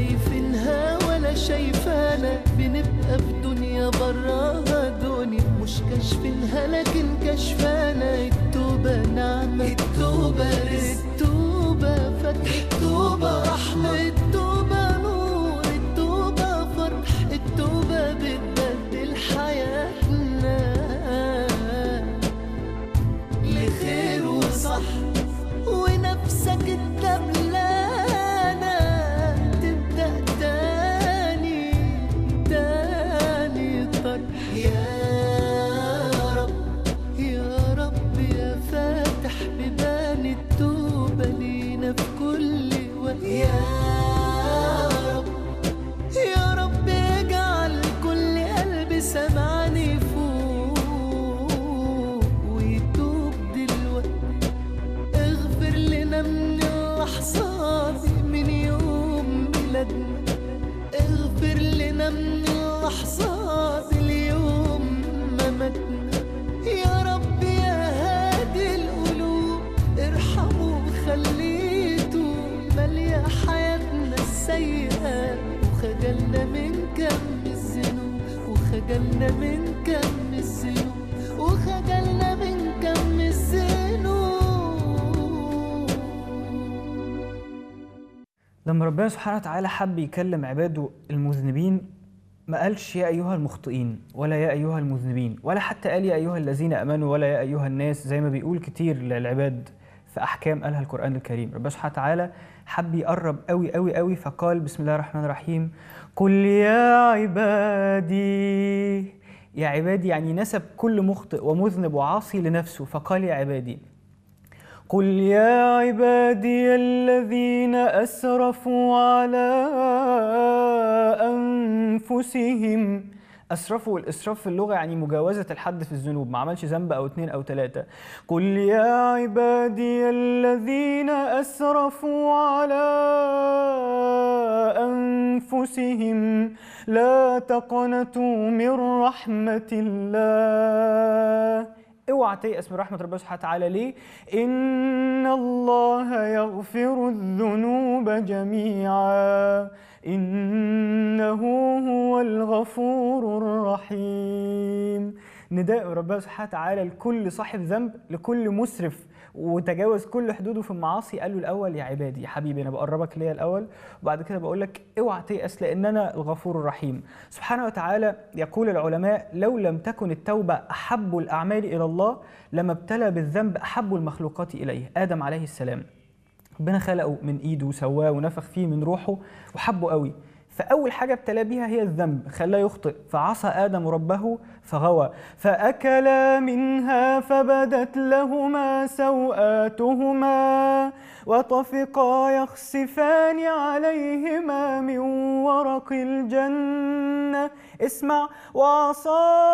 شايفينها ولا شايفانا بنبقى في دنيا براها دنيا مش كاشفينها لكن كشفانا التوبة نعمة التوبة رزق التوبة فتح التوبة رحمة التوبة نور التوبة فرح التوبة بتبدل حياتنا لخير وصح ونفسك الدبلانة تبدأ تاني تاني طرح يا رب يا رب يا فاتح بيبان التوبة لينا في كل وقت يا رب يا رب اجعل كل قلب سمعني فوق ويتوب دلوقتي اغفر لنا من اللحظات من يوم ميلادنا اغفر لنا من اللحظات اليوم ما متنا يا رب يا هادي القلوب ارحموا وخليتوا مالية حياتنا السيئة وخجلنا من كم الذنوب وخجلنا من كم الذنوب وخجلنا من كم الذنوب لما ربنا سبحانه وتعالى حب يكلم عباده المذنبين ما قالش يا أيها المخطئين ولا يا أيها المذنبين ولا حتى قال يا أيها الذين أمنوا ولا يا أيها الناس زي ما بيقول كتير للعباد في أحكام قالها القرآن الكريم ربنا سبحانه وتعالى حب يقرب قوي قوي قوي فقال بسم الله الرحمن الرحيم قل يا عبادي يا عبادي يعني نسب كل مخطئ ومذنب وعاصي لنفسه فقال يا عبادي قل يا عبادي الذين أسرفوا على أنفسهم أسرفوا الإسراف في اللغة يعني مجاوزة الحد في الذنوب ما عملش ذنب أو اتنين أو تلاتة قل يا عبادي الذين أسرفوا على أنفسهم لا تقنطوا من رحمة الله اوعى تيأس من رحمة ربنا سبحانه وتعالى ليه؟ إن الله يغفر الذنوب جميعا إنه هو الغفور الرحيم نداء ربنا سبحانه وتعالى لكل صاحب ذنب لكل مسرف وتجاوز كل حدوده في المعاصي قال له الاول يا عبادي يا حبيبي انا بقربك ليا الاول وبعد كده بقول لك اوعى تيأس لان انا الغفور الرحيم سبحانه وتعالى يقول العلماء لو لم تكن التوبه احب الاعمال الى الله لما ابتلى بالذنب احب المخلوقات اليه ادم عليه السلام ربنا خلقه من ايده وسواه ونفخ فيه من روحه وحبه قوي فأول حاجة ابتلى بيها هي الذنب خلاه يخطئ فعصى آدم ربه فغوى فأكلا منها فبدت لهما سوآتهما وطفقا يخسفان عليهما من ورق الجنة اسمع وعصى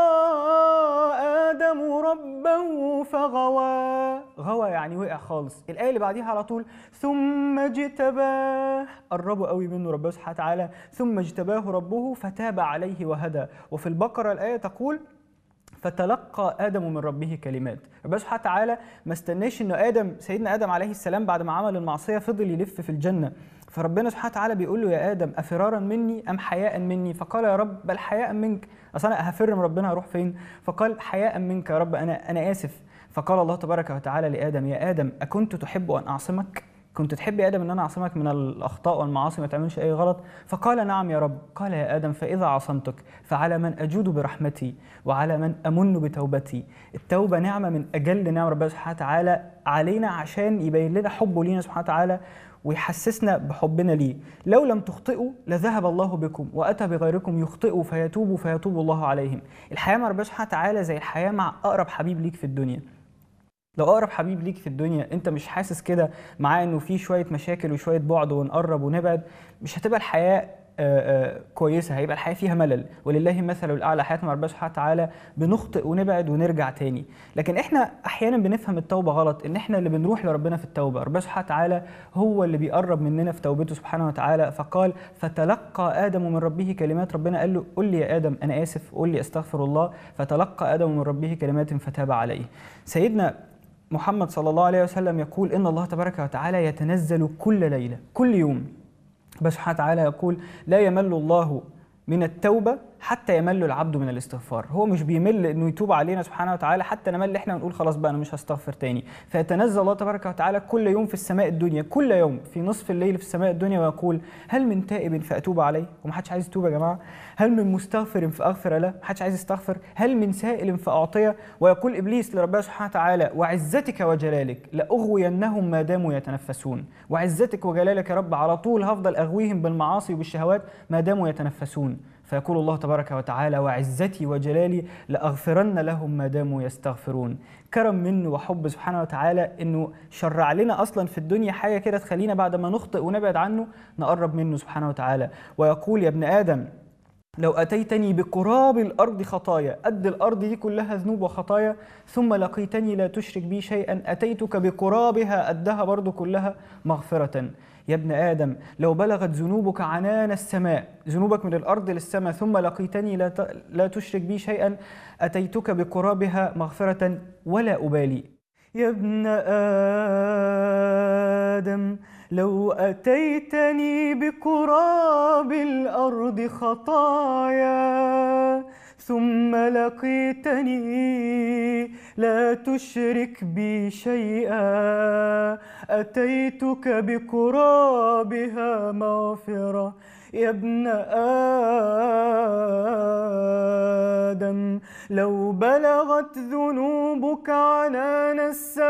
آدم ربه فغوى غوى يعني وقع خالص الآية اللي بعديها على طول ثم اجتباه قربوا قوي منه ربنا سبحانه وتعالى ثم اجتباه ربه فتاب عليه وهدى وفي البقرة الآية تقول فتلقى ادم من ربه كلمات ربنا سبحانه وتعالى ما استناش انه ادم سيدنا ادم عليه السلام بعد ما عمل المعصيه فضل يلف في الجنه فربنا سبحانه وتعالى بيقول له يا ادم افرارا مني ام حياء مني فقال يا رب بل حياء منك اصل انا هفر من ربنا هروح فين فقال حياء منك يا رب انا انا اسف فقال الله تبارك وتعالى لادم يا ادم اكنت تحب ان اعصمك كنت تحب يا ادم ان انا اعصمك من الاخطاء والمعاصي ما تعملش اي غلط فقال نعم يا رب قال يا ادم فاذا عصمتك فعلى من اجود برحمتي وعلى من امن بتوبتي التوبه نعمه من اجل نعم ربنا سبحانه وتعالى علينا عشان يبين لنا حبه لينا سبحانه وتعالى ويحسسنا بحبنا ليه لو لم تخطئوا لذهب الله بكم واتى بغيركم يخطئوا فيتوبوا فيتوب الله عليهم الحياه مع ربنا سبحانه وتعالى زي الحياه مع اقرب حبيب ليك في الدنيا لو اقرب حبيب ليك في الدنيا انت مش حاسس كده معاه انه في شويه مشاكل وشويه بعد ونقرب ونبعد مش هتبقى الحياه آه، آه، كويسه هيبقى الحياه فيها ملل ولله المثل الاعلى حياتنا مع ربنا سبحانه وتعالى بنخطئ ونبعد ونرجع تاني لكن احنا احيانا بنفهم التوبه غلط ان احنا اللي بنروح لربنا في التوبه ربنا سبحانه وتعالى هو اللي بيقرب مننا في توبته سبحانه وتعالى فقال فتلقى ادم من ربه كلمات ربنا قال له قل لي يا ادم انا اسف قل لي استغفر الله فتلقى ادم من ربه كلمات فتاب عليه سيدنا محمد صلى الله عليه وسلم يقول ان الله تبارك وتعالى يتنزل كل ليله كل يوم ربنا سبحانه وتعالى يقول لا يمل الله من التوبة حتى يمل العبد من الاستغفار هو مش بيمل انه يتوب علينا سبحانه وتعالى حتى نمل احنا ونقول خلاص بقى انا مش هستغفر تاني فيتنزل الله تبارك وتعالى كل يوم في السماء الدنيا كل يوم في نصف الليل في السماء الدنيا ويقول هل من تائب فاتوب عليه ومحدش عايز يتوب يا جماعه هل من مستغفر فاغفر له محدش عايز يستغفر هل من سائل فاعطيه ويقول ابليس لربنا سبحانه وتعالى وعزتك وجلالك لاغوينهم ما داموا يتنفسون وعزتك وجلالك يا رب على طول هفضل اغويهم بالمعاصي وبالشهوات ما داموا يتنفسون فيقول الله تبارك وتعالى وعزتي وجلالي لأغفرن لهم ما داموا يستغفرون كرم منه وحب سبحانه وتعالى انه شرع لنا اصلا في الدنيا حاجه كده تخلينا بعد ما نخطئ ونبعد عنه نقرب منه سبحانه وتعالى ويقول يا ابن ادم لو أتيتني بقراب الأرض خطايا قد الأرض دي كلها ذنوب وخطايا ثم لقيتني لا تشرك بي شيئا أتيتك بقرابها قدها برضو كلها مغفرة يا ابن آدم لو بلغت ذنوبك عنان السماء ذنوبك من الأرض للسماء ثم لقيتني لا, ت... لا تشرك بي شيئا أتيتك بقرابها مغفرة ولا أبالي يا ابن آدم لو أتيتني بقراب الأرض خطايا ثم لقيتني لا تشرك بي شيئا أتيتك بقرابها مغفرة يا ابن آدم لو بلغت ذنوبك عنان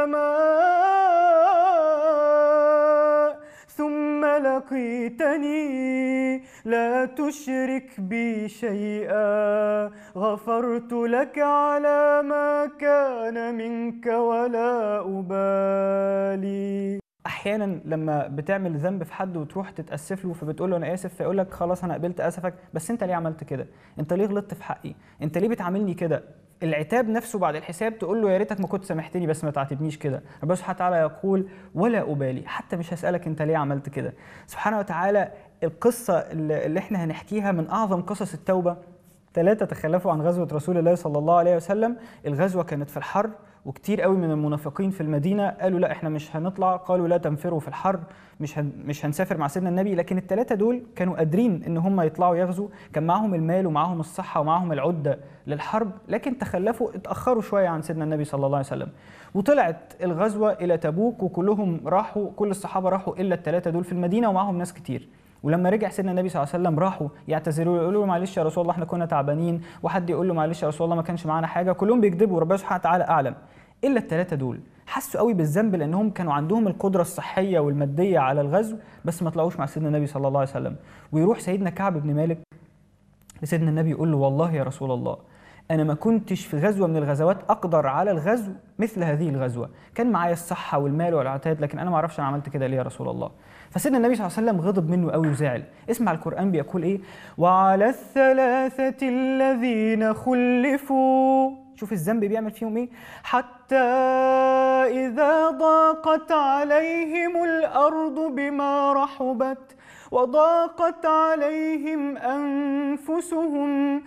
السماء ثم لقيتني لا تشرك بي شيئا غفرت لك على ما كان منك ولا أبالي احيانا لما بتعمل ذنب في حد وتروح تتاسف له فبتقول له انا اسف فيقول لك خلاص انا قبلت اسفك بس انت ليه عملت كده انت ليه غلطت في حقي انت ليه بتعاملني كده العتاب نفسه بعد الحساب تقول له يا ريتك ما كنت سامحتني بس ما تعاتبنيش كده ربنا سبحانه وتعالى يقول ولا ابالي حتى مش هسالك انت ليه عملت كده سبحانه وتعالى القصه اللي اللي احنا هنحكيها من اعظم قصص التوبه ثلاثة تخلفوا عن غزوة رسول الله صلى الله عليه وسلم الغزوة كانت في الحر وكتير قوي من المنافقين في المدينة قالوا لا احنا مش هنطلع قالوا لا تنفروا في الحر مش هن مش هنسافر مع سيدنا النبي لكن الثلاثة دول كانوا قادرين ان هم يطلعوا يغزوا كان معاهم المال ومعاهم الصحة ومعاهم العدة للحرب لكن تخلفوا اتأخروا شوية عن سيدنا النبي صلى الله عليه وسلم وطلعت الغزوة إلى تبوك وكلهم راحوا كل الصحابة راحوا إلا الثلاثة دول في المدينة ومعاهم ناس كتير ولما رجع سيدنا النبي صلى الله عليه وسلم راحوا يعتذروا له يقولوا له معلش يا رسول الله احنا كنا تعبانين وحد يقول له معلش يا رسول الله ما كانش معانا حاجه كلهم بيكذبوا ربنا سبحانه وتعالى اعلم الا الثلاثه دول حسوا قوي بالذنب لانهم كانوا عندهم القدره الصحيه والماديه على الغزو بس ما طلعوش مع سيدنا النبي صلى الله عليه وسلم ويروح سيدنا كعب بن مالك لسيدنا النبي يقول له والله يا رسول الله انا ما كنتش في غزوه من الغزوات اقدر على الغزو مثل هذه الغزوه كان معايا الصحه والمال والعتاد لكن انا ما اعرفش انا عملت كده ليه يا رسول الله فسيدنا النبي صلى الله عليه وسلم غضب منه قوي وزعل اسمع القران بيقول ايه وعلى الثلاثه الذين خلفوا شوف الذنب بيعمل فيهم ايه حتى اذا ضاقت عليهم الارض بما رحبت وضاقت عليهم انفسهم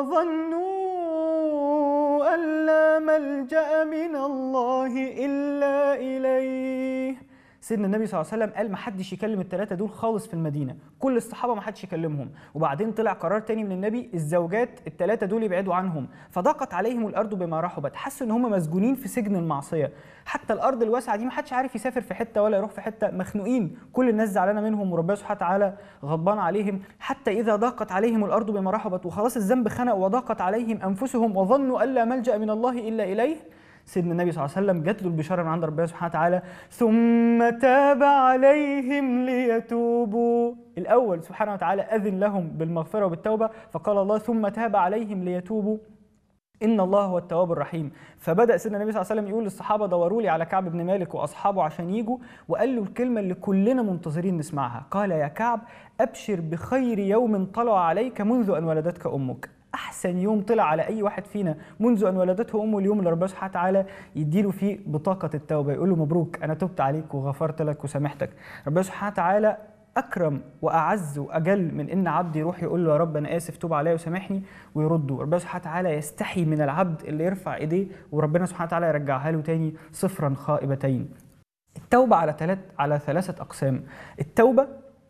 وظنوا ان لا ملجا من الله الا اليه سيدنا النبي صلى الله عليه وسلم قال ما حدش يكلم الثلاثه دول خالص في المدينه كل الصحابه ما حدش يكلمهم وبعدين طلع قرار تاني من النبي الزوجات الثلاثه دول يبعدوا عنهم فضاقت عليهم الارض بما رحبت حسوا ان هم مسجونين في سجن المعصيه حتى الارض الواسعه دي ما حدش عارف يسافر في حته ولا يروح في حته مخنوقين كل الناس زعلانه منهم وربنا سبحانه وتعالى غضبان عليهم حتى اذا ضاقت عليهم الارض بما رحبت وخلاص الذنب خنق وضاقت عليهم انفسهم وظنوا ان لا ملجا من الله الا اليه سيدنا النبي صلى الله عليه وسلم جات له البشاره من عند ربنا سبحانه وتعالى ثم تاب عليهم ليتوبوا الاول سبحانه وتعالى اذن لهم بالمغفره وبالتوبه فقال الله ثم تاب عليهم ليتوبوا ان الله هو التواب الرحيم فبدا سيدنا النبي صلى الله عليه وسلم يقول للصحابه دوروا لي على كعب بن مالك واصحابه عشان يجوا وقال له الكلمه اللي كلنا منتظرين نسمعها قال يا كعب ابشر بخير يوم طلع عليك منذ ان ولدتك امك احسن يوم طلع على اي واحد فينا منذ ان ولدته امه اليوم اللي ربنا سبحانه وتعالى يديله فيه بطاقه التوبه يقول له مبروك انا تبت عليك وغفرت لك وسامحتك ربنا سبحانه وتعالى اكرم واعز واجل من ان عبد يروح يقول له يا رب انا اسف توب عليا وسامحني ويرده ربنا سبحانه وتعالى يستحي من العبد اللي يرفع ايديه وربنا سبحانه وتعالى يرجعها له تاني صفرا خائبتين التوبه على ثلاث على ثلاثه اقسام التوبه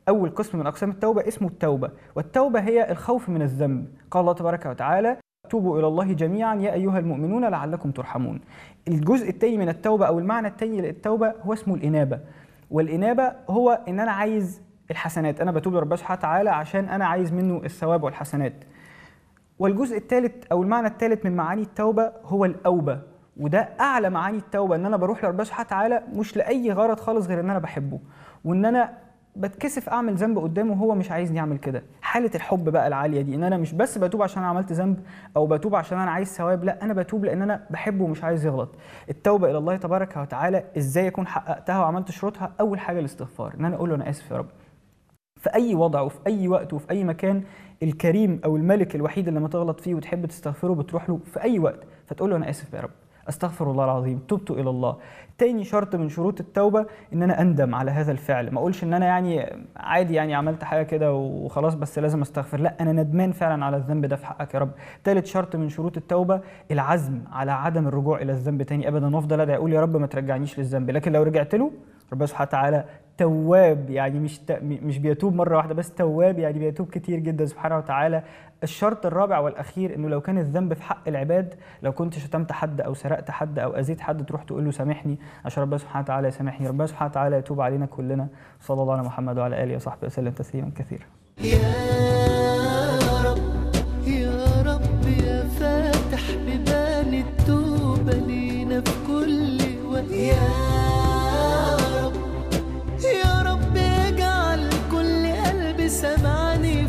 اول قسم من اقسام التوبه اسمه التوبه والتوبه هي الخوف من الذنب قال الله تبارك وتعالى توبوا الى الله جميعا يا ايها المؤمنون لعلكم ترحمون الجزء الثاني من التوبه او المعنى الثاني للتوبه هو اسمه الانابه والانابه هو ان انا عايز الحسنات انا بتوب لربنا سبحانه وتعالى عشان انا عايز منه الثواب والحسنات والجزء الثالث او المعنى الثالث من معاني التوبه هو الاوبه وده اعلى معاني التوبه ان انا بروح لربنا سبحانه وتعالى مش لاي غرض خالص غير ان انا بحبه وان انا بتكسف اعمل ذنب قدامه وهو مش عايزني اعمل كده حاله الحب بقى العاليه دي ان انا مش بس بتوب عشان انا عملت ذنب او بتوب عشان انا عايز ثواب لا انا بتوب لان انا بحبه ومش عايز يغلط التوبه الى الله تبارك وتعالى ازاي اكون حققتها وعملت شروطها اول حاجه الاستغفار ان انا اقول له انا اسف يا رب في اي وضع وفي اي وقت وفي اي مكان الكريم او الملك الوحيد اللي لما تغلط فيه وتحب تستغفره بتروح له في اي وقت فتقول له انا اسف يا رب استغفر الله العظيم تبت الى الله تاني شرط من شروط التوبه ان انا اندم على هذا الفعل ما اقولش ان انا يعني عادي يعني عملت حاجه كده وخلاص بس لازم استغفر لا انا ندمان فعلا على الذنب ده في حقك يا رب تالت شرط من شروط التوبه العزم على عدم الرجوع الى الذنب تاني ابدا وافضل ادعي اقول يا رب ما ترجعنيش للذنب لكن لو رجعت له ربنا سبحانه وتعالى تواب يعني مش ت... مش بيتوب مره واحده بس تواب يعني بيتوب كتير جدا سبحانه وتعالى الشرط الرابع والاخير انه لو كان الذنب في حق العباد لو كنت شتمت حد او سرقت حد او اذيت حد تروح تقول له سامحني عشان ربنا سبحانه وتعالى يسامحني ربنا سبحانه وتعالى يتوب علينا كلنا صلى الله على محمد وعلى اله وصحبه وسلم تسليما كثيرا يا رب يا رب يا فاتح بيبان التوبة لينا في كل وقت يا رب يا رب اجعل كل قلب سمعني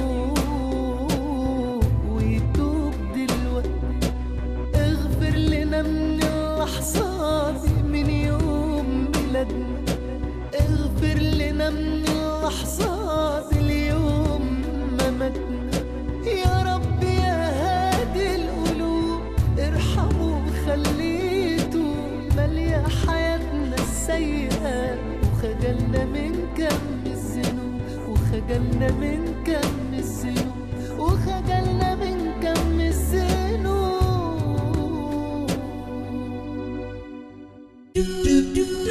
فوق ويتوب دلوقتي اغفر لنا من اللحظات من يوم ميلادنا اغفر لنا من اللحظات اليوم ما متنا يا رب يا هادي القلوب ارحموا وخليتوا مالية حياتنا السيئة وخجلنا من كم الذنوب وخجلنا من كم الذنوب وخجلنا من كم الذنوب